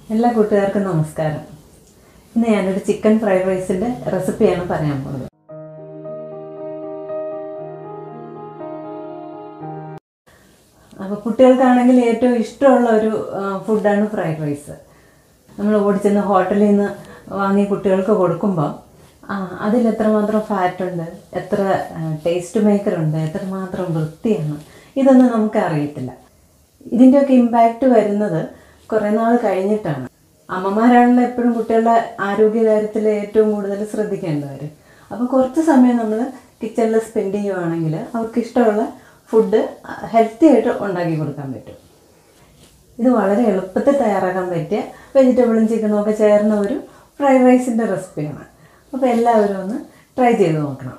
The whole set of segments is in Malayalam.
എല്ലാ കൂട്ടുകാർക്കും നമസ്കാരം ഇന്ന് ഞാനൊരു ചിക്കൻ ഫ്രൈഡ് റൈസിൻ്റെ റെസിപ്പിയാണ് പറയാൻ പോകുന്നത് അപ്പോൾ കുട്ടികൾക്കാണെങ്കിൽ ഏറ്റവും ഇഷ്ടമുള്ള ഒരു ആ, ഫുഡാണ് ഫ്രൈഡ് റൈസ് നമ്മൾ ഓടിച്ചെന്ന് ഹോട്ടലിൽ നിന്ന് വാങ്ങി കുട്ടികൾക്ക് കൊടുക്കുമ്പോൾ ആ അതിൽ എത്രമാത്രം ഫാറ്റ് ഉണ്ട് എത്ര ടേസ്റ്റ് മേക്കർ ഉണ്ട് എത്രമാത്രം വൃത്തിയാണ് ഇതൊന്നും നമുക്ക് അറിയത്തില്ല ഇതിൻ്റെയൊക്കെ ഇമ്പാക്റ്റ് വരുന്നത് കുറേ നാൾ കഴിഞ്ഞിട്ടാണ് അമ്മമാരാണല്ലോ എപ്പോഴും കുട്ടികളുടെ ആരോഗ്യകാര്യത്തിൽ ഏറ്റവും കൂടുതൽ ശ്രദ്ധിക്കേണ്ടവർ അപ്പോൾ കുറച്ച് സമയം നമ്മൾ കിച്ചണിൽ സ്പെൻഡ് ചെയ്യുവാണെങ്കിൽ അവർക്ക് ഇഷ്ടമുള്ള ഫുഡ് ഹെൽത്തി ആയിട്ട് ഉണ്ടാക്കി കൊടുക്കാൻ പറ്റും ഇത് വളരെ എളുപ്പത്തിൽ തയ്യാറാക്കാൻ പറ്റിയ വെജിറ്റബിളും ചിക്കനും ഒക്കെ ചേർന്ന ഒരു ഫ്രൈഡ് റൈസിൻ്റെ റെസിപ്പിയാണ് അപ്പോൾ എല്ലാവരും ഒന്ന് ട്രൈ ചെയ്ത് നോക്കണം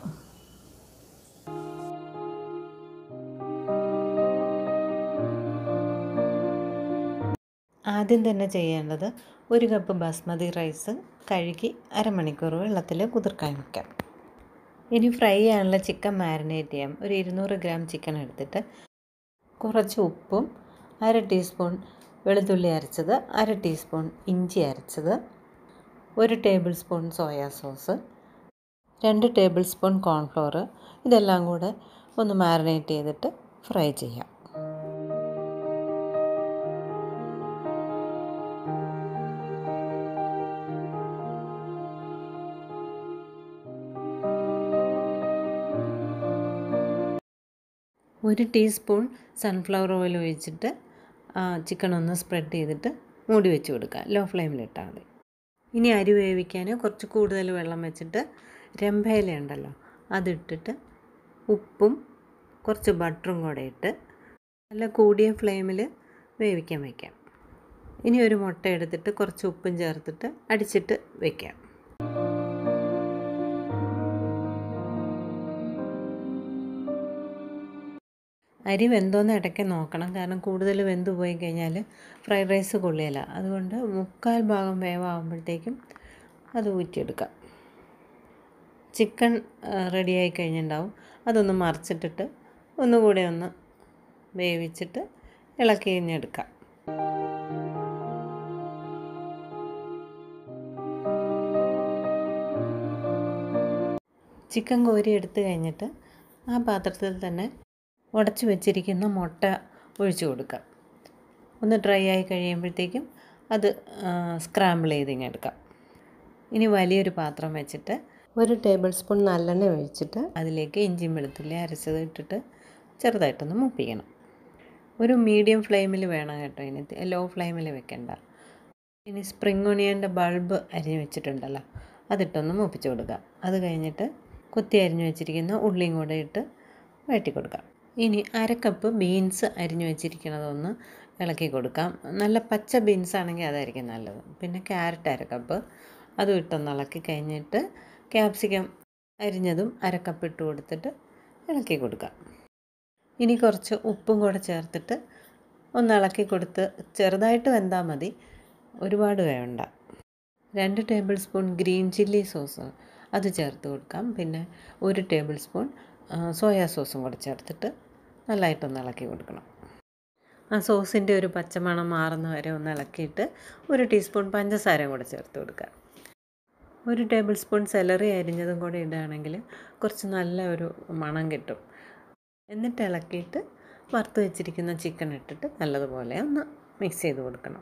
ആദ്യം തന്നെ ചെയ്യേണ്ടത് ഒരു കപ്പ് ബാസ്മതി റൈസ് കഴുകി അരമണിക്കൂർ വെള്ളത്തിൽ കുതിർക്കാൻ വയ്ക്കാം ഇനി ഫ്രൈ ചെയ്യാനുള്ള ചിക്കൻ മാരിനേറ്റ് ചെയ്യാം ഒരു ഇരുന്നൂറ് ഗ്രാം ചിക്കൻ എടുത്തിട്ട് കുറച്ച് ഉപ്പും അര ടീസ്പൂൺ വെളുത്തുള്ളി അരച്ചത് അര ടീസ്പൂൺ ഇഞ്ചി അരച്ചത് ഒരു ടേബിൾ സ്പൂൺ സോയാ സോസ് രണ്ട് ടേബിൾ സ്പൂൺ കോൺഫ്ലോർ ഇതെല്ലാം കൂടെ ഒന്ന് മാരിനേറ്റ് ചെയ്തിട്ട് ഫ്രൈ ചെയ്യാം ഒരു ടീസ്പൂൺ സൺഫ്ലവർ ഓയിൽ ഒഴിച്ചിട്ട് ചിക്കൻ ഒന്ന് സ്പ്രെഡ് ചെയ്തിട്ട് മൂടി വെച്ച് കൊടുക്കുക ലോ ഫ്ലെയിമിലിട്ടാൽ മതി ഇനി അരി വേവിക്കാൻ കുറച്ച് കൂടുതൽ വെള്ളം വെച്ചിട്ട് രമ്പയില ഉണ്ടല്ലോ അതിട്ടിട്ട് ഉപ്പും കുറച്ച് ബട്ടറും കൂടെ ഇട്ട് നല്ല കൂടിയ ഫ്ലെയിമിൽ വേവിക്കാൻ വയ്ക്കാം ഇനി ഒരു മുട്ട എടുത്തിട്ട് കുറച്ച് ഉപ്പും ചേർത്തിട്ട് അടിച്ചിട്ട് വയ്ക്കാം അരി വെന്തോന്ന് ഇടയ്ക്ക് നോക്കണം കാരണം കൂടുതൽ വെന്ത് പോയി കഴിഞ്ഞാൽ ഫ്രൈഡ് റൈസ് കൊള്ളിയല്ല അതുകൊണ്ട് മുക്കാൽ ഭാഗം വേവാകുമ്പോഴത്തേക്കും അത് ഊറ്റിയെടുക്കാം ചിക്കൻ റെഡിയായി കഴിഞ്ഞിട്ടുണ്ടാവും അതൊന്ന് മറിച്ചിട്ടിട്ട് ഒന്നുകൂടെ ഒന്ന് വേവിച്ചിട്ട് ഇളക്കി കഴിഞ്ഞെടുക്കാം ചിക്കൻ കോരി എടുത്തു കഴിഞ്ഞിട്ട് ആ പാത്രത്തിൽ തന്നെ ഉടച്ച് വെച്ചിരിക്കുന്ന മുട്ട ഒഴിച്ചു കൊടുക്കാം ഒന്ന് ഡ്രൈ ആയി കഴിയുമ്പോഴത്തേക്കും അത് സ്ക്രാമ്പിൾ ചെയ്തിങ്ങെടുക്കാം ഇനി വലിയൊരു പാത്രം വെച്ചിട്ട് ഒരു ടേബിൾ സ്പൂൺ നല്ലെണ്ണ ഒഴിച്ചിട്ട് അതിലേക്ക് ഇഞ്ചിയും വെളുത്തുള്ളി അരച്ചത് ഇട്ടിട്ട് ചെറുതായിട്ടൊന്ന് മുപ്പിക്കണം ഒരു മീഡിയം ഫ്ലെയിമിൽ വേണം കേട്ടോ ഇനി ലോ ഫ്ലെയിമിൽ വെക്കണ്ട ഇനി സ്പ്രിംഗ് ഒണിയൻ്റെ ബൾബ് അരിഞ്ഞ് വെച്ചിട്ടുണ്ടല്ലോ അതിട്ടൊന്ന് മുപ്പിച്ച് കൊടുക്കുക അത് കഴിഞ്ഞിട്ട് കുത്തി അരിഞ്ഞ് വെച്ചിരിക്കുന്ന ഉള്ളിയും കൂടെ ഇട്ട് വഴറ്റി കൊടുക്കാം ഇനി അര കപ്പ് ബീൻസ് അരിഞ്ഞു വെച്ചിരിക്കുന്നതൊന്ന് ഇളക്കി കൊടുക്കാം നല്ല പച്ച ബീൻസ് ആണെങ്കിൽ അതായിരിക്കും നല്ലത് പിന്നെ ക്യാരറ്റ് അര കപ്പ് അതും ഇട്ടൊന്ന് ഇളക്കി കഴിഞ്ഞിട്ട് ക്യാപ്സിക്കം അരിഞ്ഞതും അര കപ്പ് ഇട്ട് കൊടുത്തിട്ട് ഇളക്കി കൊടുക്കാം ഇനി കുറച്ച് ഉപ്പും കൂടെ ചേർത്തിട്ട് ഒന്ന് ഇളക്കി കൊടുത്ത് ചെറുതായിട്ട് വെന്താൽ മതി ഒരുപാട് വേണ്ട രണ്ട് tablespoon green chilli sauce അത് ചേർത്ത് കൊടുക്കാം പിന്നെ ഒരു ടേബിൾ സ്പൂൺ സോയാ സോസും കൂടെ ചേർത്തിട്ട് നല്ലതായിട്ടൊന്ന് ഇളക്കി കൊടുക്കണം ആ സോസിൻ്റെ ഒരു പച്ചമണം മാറുന്ന വരെ ഒന്ന് ഇളക്കിയിട്ട് ഒരു ടീസ്പൂൺ പഞ്ചസാരയും കൂടെ ചേർത്ത് കൊടുക്കുക ഒരു ടേബിൾ സ്പൂൺ സെലറി അരിഞ്ഞതും കൂടെ ഇടുകയാണെങ്കിൽ കുറച്ച് നല്ല ഒരു മണം കിട്ടും എന്നിട്ട് ഇളക്കിയിട്ട് വറുത്ത് വെച്ചിരിക്കുന്ന ചിക്കൻ ഇട്ടിട്ട് നല്ലതുപോലെ ഒന്ന് മിക്സ് ചെയ്ത് കൊടുക്കണം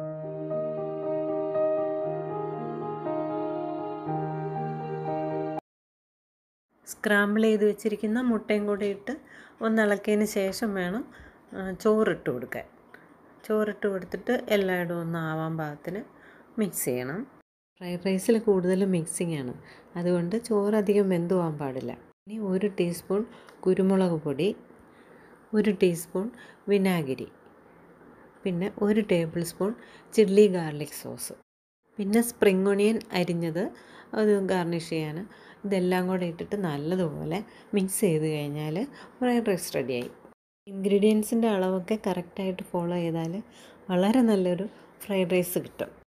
സ്ക്രാമ്പിൾ ചെയ്ത് വെച്ചിരിക്കുന്ന മുട്ടയും കൂടി ഇട്ട് ഒന്ന് ഇളക്കിയതിന് ശേഷം വേണം ചോറിട്ട് കൊടുക്കാൻ ചോറിട്ട് കൊടുത്തിട്ട് എല്ലായിടും ഒന്ന് ആവാൻ പാകത്തിന് മിക്സ് ചെയ്യണം ഫ്രൈഡ് റൈസിൽ കൂടുതലും മിക്സിംഗ് ആണ് അതുകൊണ്ട് ചോറ് അധികം വെന്ത് പോകാൻ പാടില്ല ഇനി ഒരു ടീസ്പൂൺ കുരുമുളക് പൊടി ഒരു ടീസ്പൂൺ വിനാഗിരി പിന്നെ ഒരു tablespoon chilli garlic sauce പിന്നെ സ്പ്രിംഗ് ഒണിയൻ അരിഞ്ഞത് അത് ഗാർണിഷ് ചെയ്യാൻ ഇതെല്ലാം കൂടെ ഇട്ടിട്ട് നല്ലതുപോലെ മിക്സ് ചെയ്ത് കഴിഞ്ഞാൽ ഫ്രൈഡ് റൈസ് റെഡിയായി ഇൻഗ്രീഡിയൻസിൻ്റെ അളവൊക്കെ കറക്റ്റായിട്ട് ഫോളോ ചെയ്താൽ വളരെ നല്ലൊരു ഫ്രൈഡ് റൈസ് കിട്ടും